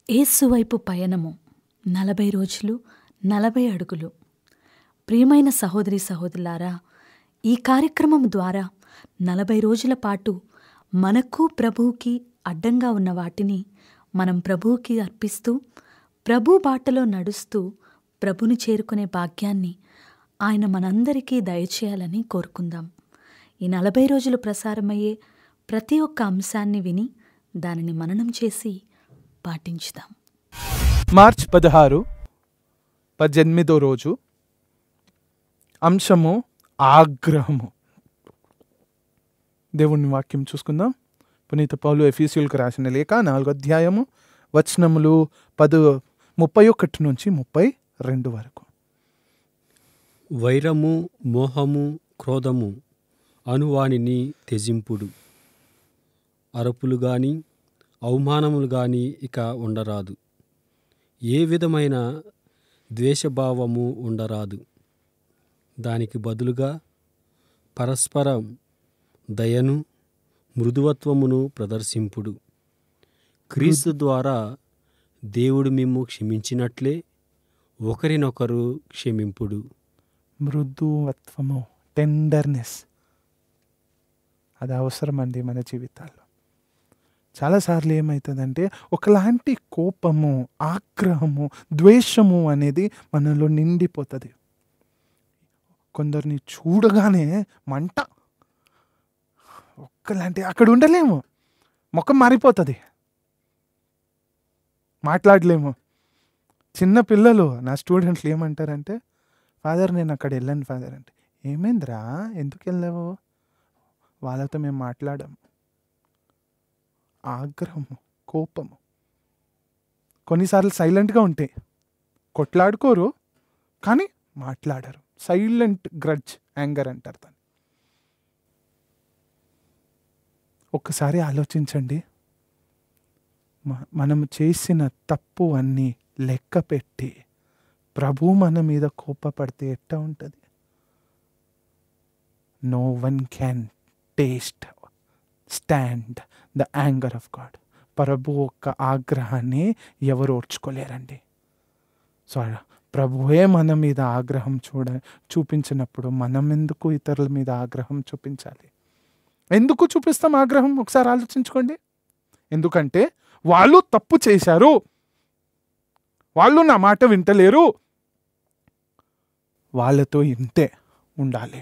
ఏసువైపు పయనము నలభై రోజులు నలభై అడుగులు ప్రియమైన సహోదరి సహోదరులారా ఈ కార్యక్రమం ద్వారా నలభై రోజుల పాటు మనకు ప్రభువుకి అడ్డంగా ఉన్న వాటిని మనం ప్రభువుకి అర్పిస్తూ ప్రభు బాటలో నడుస్తూ ప్రభుని చేరుకునే భాగ్యాన్ని ఆయన మనందరికీ దయచేయాలని కోరుకుందాం ఈ నలభై రోజులు ప్రసారమయ్యే ప్రతి ఒక్క అంశాన్ని విని దానిని మననం చేసి పాటించుదాం మార్చ్ పదహారు పద్దెనిమిదో రోజు అంశము ఆగ్రహము దేవుని వాక్యం చూసుకుందాం పునీత పౌలు ఎఫీసీయులకు రాసిన లేఖ నాలుగో అధ్యాయము వచనములు పదు ముప్పై ఒకటి నుంచి ముప్పై రెండు వరకు వైరము మోహము క్రోధము అనువానిని త్యజింపుడు అరపులు గాని అవమానములు గాని ఇక ఉండరాదు ఏ విధమైన ద్వేషభావము ఉండరాదు దానికి బదులుగా పరస్పరం దయను మృదువత్వమును ప్రదర్శింపుడు క్రీస్తు ద్వారా దేవుడు మిమ్ము క్షమించినట్లే ఒకరినొకరు క్షమింపుడు మృదువత్వము టెండర్నెస్ అది అవసరం అండి మన జీవితాల్లో చాలాసార్లు ఏమవుతుందంటే ఒకలాంటి కోపము ఆగ్రహము ద్వేషము అనేది మనలో నిండిపోతుంది కొందరిని చూడగానే మంట ఒక్కలాంటి అక్కడ ఉండలేము ముఖం మారిపోతుంది మాట్లాడలేము చిన్న పిల్లలు నా స్టూడెంట్లు ఏమంటారంటే ఫాదర్ నేను అక్కడ వెళ్ళాను ఫాదర్ అంటే ఏమైందిరా ఎందుకు వెళ్ళావు వాళ్ళతో మేము మాట్లాడాము ఆగ్రహము కోపము కొన్నిసార్లు సైలెంట్గా ఉంటాయి కొట్లాడుకోరు కానీ మాట్లాడరు సైలెంట్ గ్రడ్జ్ యాంగర్ అంటారు దాన్ని ఒక్కసారి ఆలోచించండి మ- మనం చేసిన తప్పు అన్నీ లెక్క పెట్టి ప్రభు మన మీద కోపపడితే ఎట్టా ఉంటుంది no one can taste stand the anger of God ప్రభు యొక్క ఆగ్రహాన్ని ఎవరు ఓర్చుకోలేరండి సో ప్రభువే మన మీద ఆగ్రహం చూడ చూపించినప్పుడు మనం ఎందుకు ఇతరుల మీద ఆగ్రహం చూపించాలి ఎందుకు చూపిస్తాం ఆగ్రహం ఒకసారి ఆలోచించుకోండి ఎందుకంటే వాళ్ళు తప్పు చేశారు వాళ్ళు నా మాట వింటలేరు వాళ్ళతో ఇంతే ఉండాలి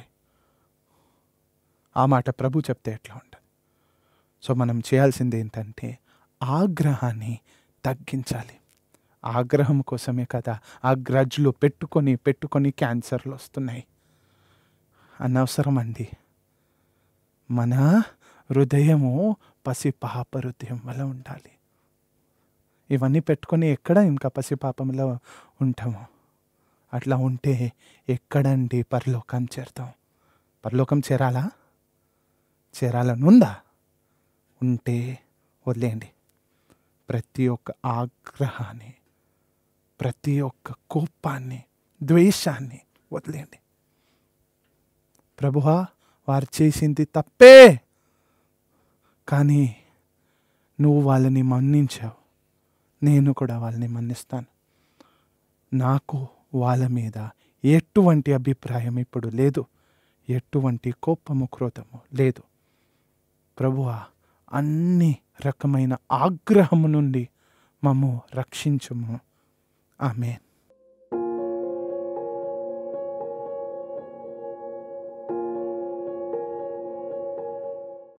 ఆ మాట ప్రభు చెప్తే ఎట్లా ఉంటుంది సో మనం చేయాల్సింది ఏంటంటే ఆగ్రహాన్ని తగ్గించాలి ఆగ్రహం కోసమే కదా ఆ గ్రజ్లు పెట్టుకొని పెట్టుకొని క్యాన్సర్లు వస్తున్నాయి అనవసరం అండి మన హృదయము పసిపాప హృదయం వల్ల ఉండాలి ఇవన్నీ పెట్టుకొని ఎక్కడ ఇంకా పసిపాపంలో ఉంటాము అట్లా ఉంటే ఎక్కడండి పరలోకం చేరుతాం పరలోకం చేరాలా చేరాలని ఉందా ఉంటే వదిలేయండి ప్రతి ఒక్క ఆగ్రహాన్ని ప్రతి ఒక్క కోపాన్ని ద్వేషాన్ని వదిలేయండి ప్రభువా వారు చేసింది తప్పే కానీ నువ్వు వాళ్ళని మన్నించావు నేను కూడా వాళ్ళని మన్నిస్తాను నాకు వాళ్ళ మీద ఎటువంటి అభిప్రాయం ఇప్పుడు లేదు ఎటువంటి కోపము క్రోధము లేదు ప్రభువా అన్ని రకమైన ఆగ్రహము నుండి మమ్ము రక్షించుము ఆమెన్